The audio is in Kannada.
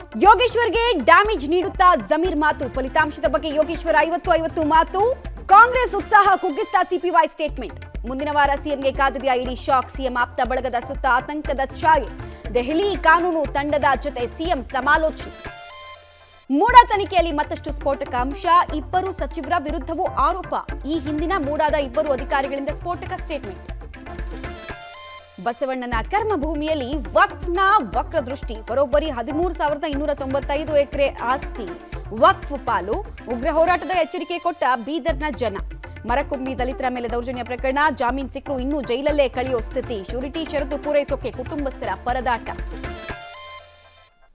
ಯೋಗೇಶ್ವರ್ಗೆ ಡ್ಯಾಮೇಜ್ ನೀಡುತ್ತಾ ಜಮೀರ್ ಮಾತು ಫಲಿತಾಂಶದ ಬಗ್ಗೆ ಯೋಗೇಶ್ವರ್ ಐವತ್ತು ಐವತ್ತು ಮಾತು ಕಾಂಗ್ರೆಸ್ ಉತ್ಸಾಹ ಕುಗ್ಗಿಸ್ತಾ ಸಿಪಿವೈ ಸ್ಟೇಟ್ಮೆಂಟ್ ಮುಂದಿನ ವಾರ ಸಿಎಂಗೆ ಕಾದಿದೆಯ ಇಡೀ ಶಾಕ್ ಸಿಎಂ ಆಪ್ತ ಬಳಗದ ಸುತ್ತ ಆತಂಕದ ಛಾಯೆ ದೆಹಲಿ ಕಾನೂನು ತಂಡದ ಜೊತೆ ಸಿಎಂ ಸಮಾಲೋಚನೆ ಮೂಡ ತನಿಖೆಯಲ್ಲಿ ಮತ್ತಷ್ಟು ಸ್ಫೋಟಕ ಅಂಶ ಇಬ್ಬರು ಸಚಿವರ ವಿರುದ್ಧವೂ ಆರೋಪ ಈ ಹಿಂದಿನ ಮೂಡಾದ ಇಬ್ಬರು ಅಧಿಕಾರಿಗಳಿಂದ ಸ್ಫೋಟಕ ಸ್ಟೇಟ್ಮೆಂಟ್ ಬಸವಣ್ಣನ ಕರ್ಮಭೂಮಿಯಲ್ಲಿ ವಕ್ಫ್ನ ವಕ್ರದೃಷ್ಟಿ ಬರೋಬ್ಬರಿ ಹದಿಮೂರು ಸಾವಿರದ ಇನ್ನೂರ ತೊಂಬತ್ತೈದು ಎಕರೆ ಆಸ್ತಿ ವಕ್ಫ್ ಪಾಲು ಉಗ್ರ ಹೋರಾಟದ ಎಚ್ಚರಿಕೆ ಕೊಟ್ಟ ಬೀದರ್ನ ಜನ ಮರಕುಂಬಿ ದಲಿತರ ಮೇಲೆ ದೌರ್ಜನ್ಯ ಪ್ರಕರಣ ಜಾಮೀನು ಸಿಕ್ಕರೂ ಇನ್ನೂ ಜೈಲಲ್ಲೇ ಕಳೆಯೋ ಸ್ಥಿತಿ ಶ್ಯೂರಿಟಿ ಷರತ್ತು ಪೂರೈಸೋಕೆ ಕುಟುಂಬಸ್ಥರ ಪರದಾಟ